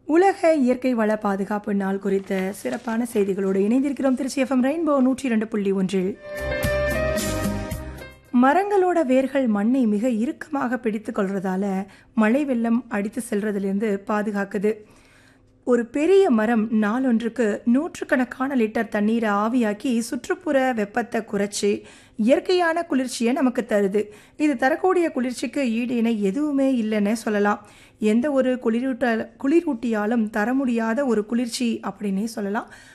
உலக இயற்கை வள பாதுகாப்பு நாள் குறித்த சிறப்பான செய்திகளோடு இணைந்திருக்கிறோம் திருச்சி எஃப்எம் ரெயின்போ நூற்றி இரண்டு புள்ளி ஒன்றில் மரங்களோட வேர்கள் மண்ணை மிக இறுக்கமாக பிடித்து கொள்றதால மழை வெள்ளம் அடித்து செல்றதிலிருந்து பாதுகாக்குது ஒரு பெரிய மரம் நாளொன்றுக்கு நூற்றுக்கணக்கான லிட்டர் தண்ணீரை ஆவியாக்கி சுற்றுப்புற வெப்பத்தை குறைச்சி இயற்கையான குளிர்ச்சியை நமக்கு தருது இது தரக்கூடிய குளிர்ச்சிக்கு ஈடு இணை எதுவுமே இல்லைன்னு சொல்லலாம் எந்த ஒரு குளிரூட்ட குளிரூட்டியாலும் தர முடியாத ஒரு குளிர்ச்சி அப்படின்னே சொல்லலாம்